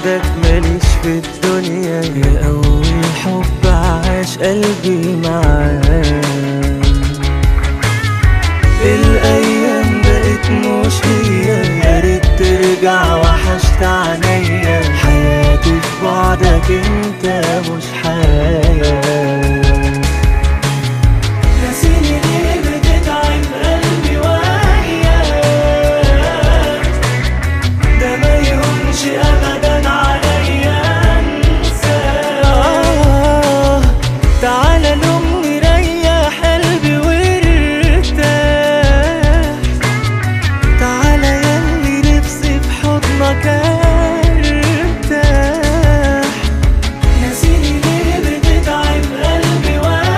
بعدك ماليش في الدنيا يا أول حب عاش قلبي معاك الأيام بقت مش هي يا ريت ترجع وحشت عينيا حياتي في بعدك انت مش حياة ناسيني ليه بتتعب قلبي وياك ده ما يهونش ابدا عليا انساك آه تعالى لومني ريح قلبي وارتاح تعالى ياللي نفسي في حضنك ارتاح ناسيني ليه بتتعب قلبي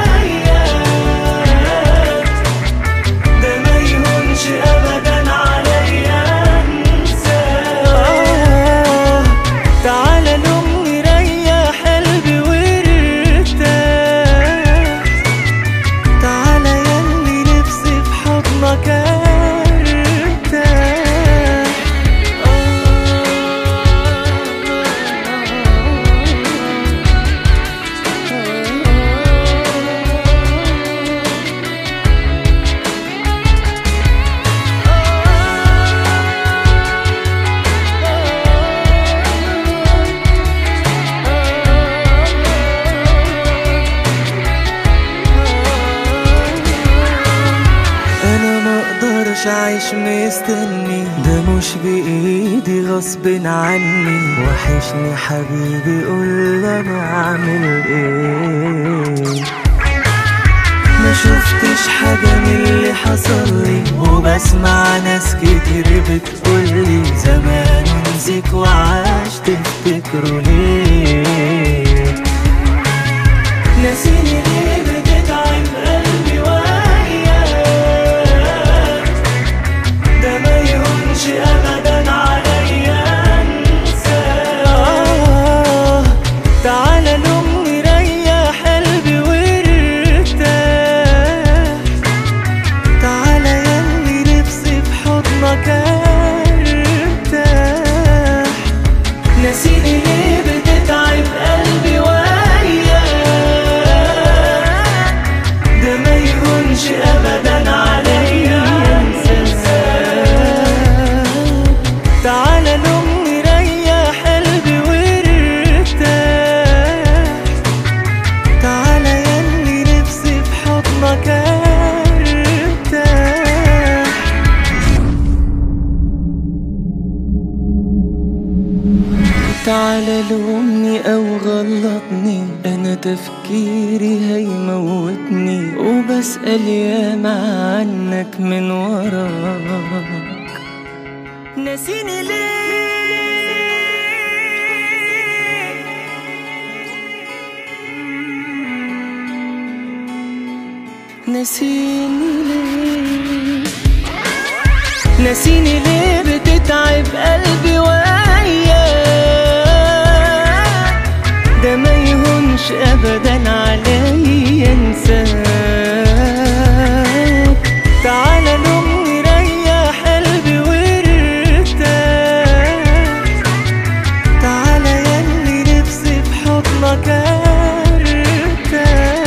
وياك ده ما يهونش ابدا عليا انساك آه تعالى لومني ريح قلبي وارتاح تعالى ياللي نفسي في حضنك ارتاح انا ما اقدرش اعيش مستني ده مش بايدي غصب عني وحشني حبيبي قول انا اعمل ايه ما شفتش حاجة من اللي حصل لي وبسمع ناس كتير بتقولي زمان نسيك وعاش تفتكروا ليه ناسيني ليه بتتعب قلبي وياك ده ما يهونش ابدا عليا انساك آه تعالى لومني ريح قلبي وارتاح تعالى ياللي نفسي في حضنك ارتاح ناسيني ليه بتتعب قلبي وياك ده ما يهونش ابدا عليا انساك تعالى لومني ريح قلبي وارتاح تعالى ياللي نفسي في حضنك ارتاح تعالى لومني او غلطني انا تفكيري هيموتني وبسأل ياما عنك من وراك ناسيني ليه ناسيني ليه ناسيني ليه بتتعب قلبي وياك ده ما يهونش ابدا عليا انساك تعالى لومني ريح قلبي وارتاح تعالى ياللي نفسي في حضنك ارتاح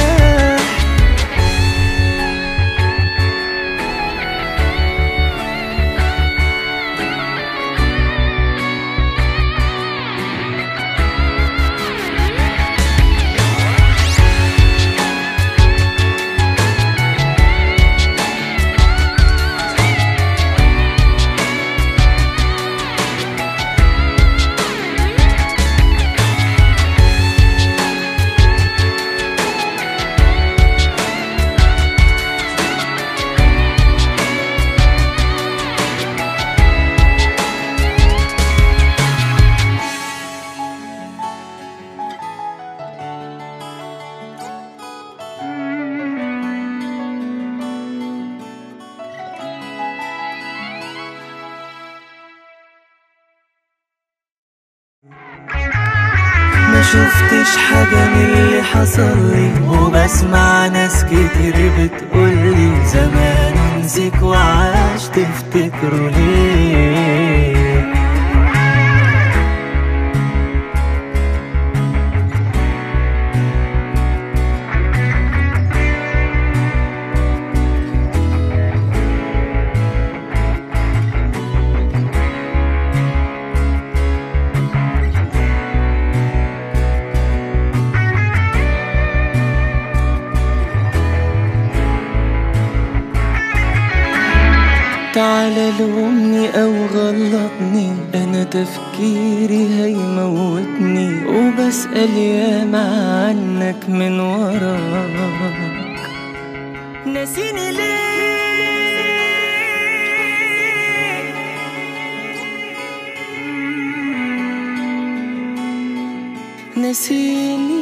ما شفتش حاجة من اللي حصل لي وبسمع ناس كتير بتقولي زمان نسيك وعاش تفتكروا ليه تعالى لومني او غلطني انا تفكيري هيموتني وبسأل ياما عنك من وراك ناسيني ليه ناسيني